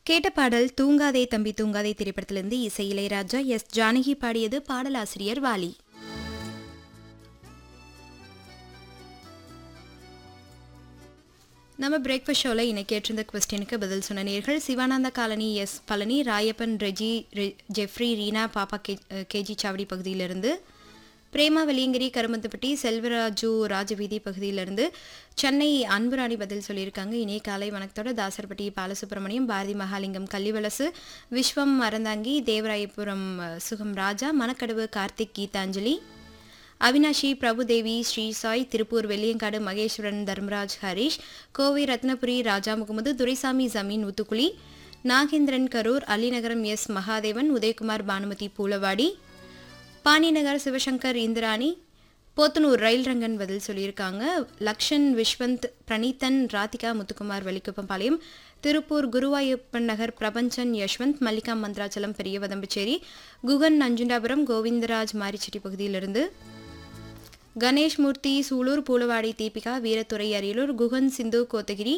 கேட்ட பாடல் தூங்காதே தம்பி தூங்காதே திரைப்படத்திலிருந்து இசை இளையராஜா எஸ் ஜானகி பாடியது பாடலாசிரியர் வாலி நம்ம பிரேக்ஃபாஸ்ட் ஷோவில் இன்னைக்கு கேட்டிருந்த கொஸ்டினுக்கு பதில் சொன்ன நேர்கள் சிவானந்த காலனி எஸ் பழனி ராயப்பன் ரெஜி ரெ- ஜெஃப்ரி ரீனா பாப்பா கே கேஜி சாவடி பகுதியிலிருந்து பிரேமா வெள்ளியங்கிரி கருமத்துப்பட்டி செல்வராஜு ராஜவீதி பகுதியிலிருந்து சென்னை அன்புராணி பதில் சொல்லியிருக்காங்க இனிய காலை வணக்கத்தோட தாசர்பட்டி பாலசுப்ரமணியம் பாரதி மகாலிங்கம் கள்ளிவலசு விஸ்வம் மறந்தாங்கி தேவராயபுரம் அஹ், சுகம் ராஜா மணக்கடவு கார்த்திக் கீதாஞ்சலி அவினாஷி பிரபுதேவி ஸ்ரீ சாய் திருப்பூர் வெள்ளியங்காடு மகேஸ்வரன் தர்மராஜ் ஹரிஷ் கோவை ரத்னபுரி ராஜா முகமது துரைசாமி ஜமீன் ஊத்துக்குளி நாகேந்திரன் கரூர் அலிநகரம் எஸ் மகாதேவன் உதயகுமார் பானுமதி பூலவாடி பாணிநகர் சிவசங்கர் இந்திராணி போத்தனூர் ரயில் ரங்கன் பதில் சொல்லியிருக்காங்க லக்ஷன் விஸ்வந்த் பிரணீத்தன் ராதிகா முத்துக்குமார் வெலிக்குப்பம்பாளையம் திருப்பூர் குருவாயூப்பன் நகர் பிரபஞ்சன் யஷ்வந்த் மல்லிகா மந்திராச்சலம் பெரியவதம்பச்சேரி குகன் நஞ்சுண்டாபுரம் கோவிந்தராஜ் மாரிச்செட்டி பகுதியிலிருந்து கணேஷ் மூர்த்தி சூலூர் பூலவாடி தீபிகா வீரத்துறை அரியலூர் குகன் சிந்து கோத்தகிரி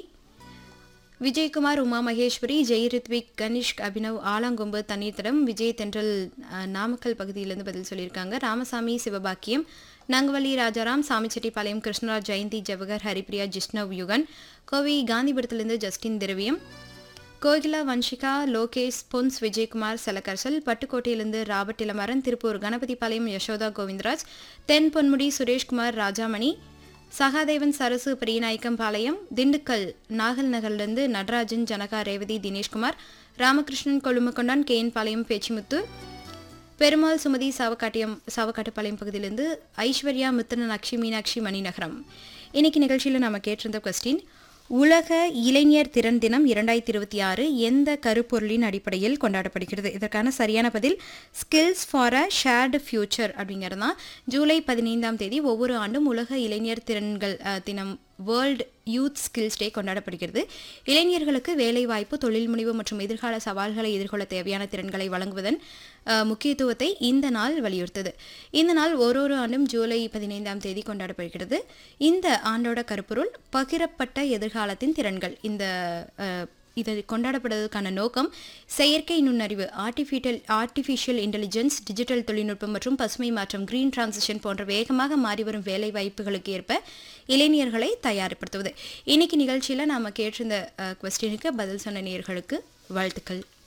விஜயகுமார் உமா மகேஸ்வரி ஜெய் ரித்விக் கனிஷ்க் அபினவ் ஆலாங்கொம்பு தண்ணீர்த்தடம் விஜய் தென்றல் அஹ், நாமக்கல் பகுதியிலிருந்து பதில் சொல்லியிருக்காங்க ராமசாமி சிவபாக்கியம் நங்கவள்ளி ராஜாராம் சாமிச்செட்டிப்பாளையம் கிருஷ்ணராஜ் ஜெயந்தி ஜவஹர் ஹரிப்ரியா ஜிஷ்ணவ் யுகன் கோவை காந்திபுரத்திலிருந்து ஜஸ்டின் திரவியம் கோகிலா வன்ஷிகா லோகேஷ் பொன்ஸ் விஜயகுமார் செலக்கரசல் பட்டுக்கோட்டையிலிருந்து ராபர்ட் இளமரன் திருப்பூர் கணபதிபாளையம் யசோதா கோவிந்தராஜ் தென் பொன்முடி சுரேஷ்குமார் ராஜாமணி சகாதேவன் சரசு பெரியநாயக்கம்பாளையம் திண்டுக்கல் நாகல் நகர்லேருந்து நடராஜன் ஜனகா ரேவதி தினேஷ்குமார் ராமகிருஷ்ணன் கொழுமக்கொண்டான் கேஎன் பாளையம் பேச்சிமுத்து பெருமாள் சுமதி சாவக்காட்டியம் சாவக்காட்டுப்பாளையம் பகுதியிலிருந்து ஐஸ்வர்யா மித்திரன் அக்ஷி மீனாட்சி மணிநகரம் இன்னைக்கு நிகழ்ச்சியில் நாம கேட்டிருந்த கொஸ்டின் உலக இளைஞர் திறன் தினம் இரண்டாயிரத்தி இருபத்தி ஆறு எந்த கருப்பொருளின் அடிப்படையில் கொண்டாடப்படுகிறது இதற்கான சரியான பதில் skills for a shared future அப்படிங்கிறது தான் ஜூலை பதினைந்தாம் தேதி ஒவ்வொரு ஆண்டும் உலக இளைஞர் திறன்கள் அஹ், தினம் வேர்ல்ட் யூத் ஸ்கில்ஸ் டே கொண்டாடப்படுகிறது இளைஞர்களுக்கு வேலைவாய்ப்பு தொழில் முனைவு மற்றும் எதிர்கால சவால்களை எதிர்கொள்ள தேவையான திறன்களை வழங்குவதன் அஹ், முக்கியத்துவத்தை இந்த நாள் வலியுறுத்தது இந்த நாள் ஓரொரு ஆண்டும் ஜூலை பதினைந்தாம் தேதி கொண்டாடப்படுகிறது இந்த ஆண்டோட கருப்பொருள் பகிரப்பட்ட எதிர்காலத்தின் திறன்கள் இந்த அஹ், இது கொண்டாடப்படுவதற்கான நோக்கம் செயற்கை நுண்ணறிவு ஆர்டிஃபிஷியல் ஆர்டிஃபிஷியல் இன்டெலிஜென்ஸ் டிஜிட்டல் தொழில்நுட்பம் மற்றும் பசுமை மாற்றம் கிரீன் டிரான்சிஷன் போன்ற வேகமாக மாறி வரும் வேலை வாய்ப்புகளுக்கு ஏற்ப இளைஞர்களை தயார்படுத்துவது இன்னைக்கு நிகழ்ச்சியில் நாம கேட்டிருந்த கொஸ்டினுக்கு பதில் சொன்ன நேயர்களுக்கு வாழ்த்துக்கள்